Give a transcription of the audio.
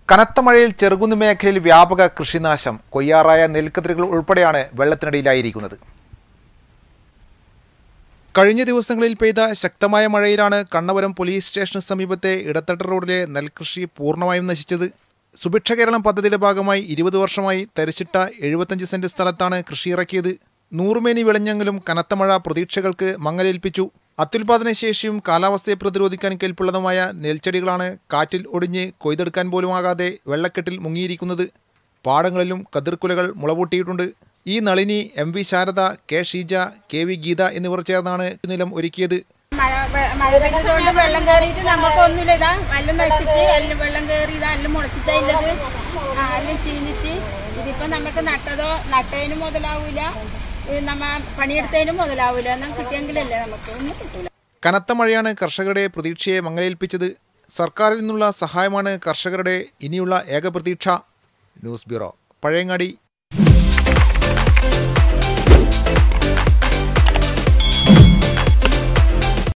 കനത്ത മഴയിൽ ചെറുകുന്ന് മേഖലയിൽ വ്യാപക കൃഷിനാശം കൊയ്യാറായ നെൽക്കതിരുകൾ ഉൾപ്പെടെയാണ് വെള്ളത്തിനടിയിലായിരിക്കുന്നത് കഴിഞ്ഞ ദിവസങ്ങളിൽ പെയ്ത ശക്തമായ മഴയിലാണ് കണ്ണപുരം പോലീസ് സ്റ്റേഷന് സമീപത്തെ ഇടത്തട്ട റോഡിലെ നെൽകൃഷി പൂർണ്ണമായും നശിച്ചത് സുഭിക്ഷ കേരളം പദ്ധതിയുടെ ഭാഗമായി ഇരുപത് വർഷമായി തരിച്ചിട്ട എഴുപത്തഞ്ച് സെന്റ് സ്ഥലത്താണ് കൃഷി ഇറക്കിയത് നൂറുമേനി വിളഞ്ഞെങ്കിലും കനത്ത മഴ പ്രതീക്ഷകൾക്ക് മങ്ങലേൽപ്പിച്ചു അത്യുൽപാദന ശേഷിയും കാലാവസ്ഥയെ പ്രതിരോധിക്കാൻ കെൽപ്പുള്ളതുമായ നെൽച്ചെടികളാണ് കാറ്റിൽ ഒടിഞ്ഞ് കൊയ്തെടുക്കാൻ പോലുമാകാതെ വെള്ളക്കെട്ടിൽ മുങ്ങിയിരിക്കുന്നത് പാടങ്ങളിലും കതിർക്കുലകൾ മുളപൊട്ടിയിട്ടുണ്ട് ഈ Nalini M V Sharada K Sheeja K V Geetha എന്നിവർ ചേർന്നാണ് നിലം ഒരുക്കിയത് മഴ വെ- മഴ പെയ്തതുകൊണ്ട് വെള്ളം കയറിയിട്ട് നമുക്കൊന്നുമില്ല ഇതാ എല്ലാം നശിച്ചിട്ട് എല്ലാം വെള്ളം കയറി ഇതാ എല്ലാം മുളച്ചിട്ടുള്ളത് എല്ലാം ചീഞ്ഞിട്ട് ഇതിപ്പോ നമുക്ക് നട്ടതോ നട്ടതിനും മുതലാവൂല ഏ, നമ്മ പണിയെടുത്തതിനും മുതലാവൂല എന്നാൽ കിട്ടിയെങ്കിലല്ലേ നമുക്ക് ഒന്നും കിട്ടൂല കനത്ത മഴയാണ് കർഷകരുടെ പ്രതീക്ഷയെ മങ്ങലേൽപ്പിച്ചത് സർക്കാരിൽ നിന്നുള്ള സഹായമാണ് കർഷകരുടെ ഇനിയുള്ള ഏക പ്രതീക്ഷ ന്യൂസ് ബ്യൂറോ പഴയങ്ങാടി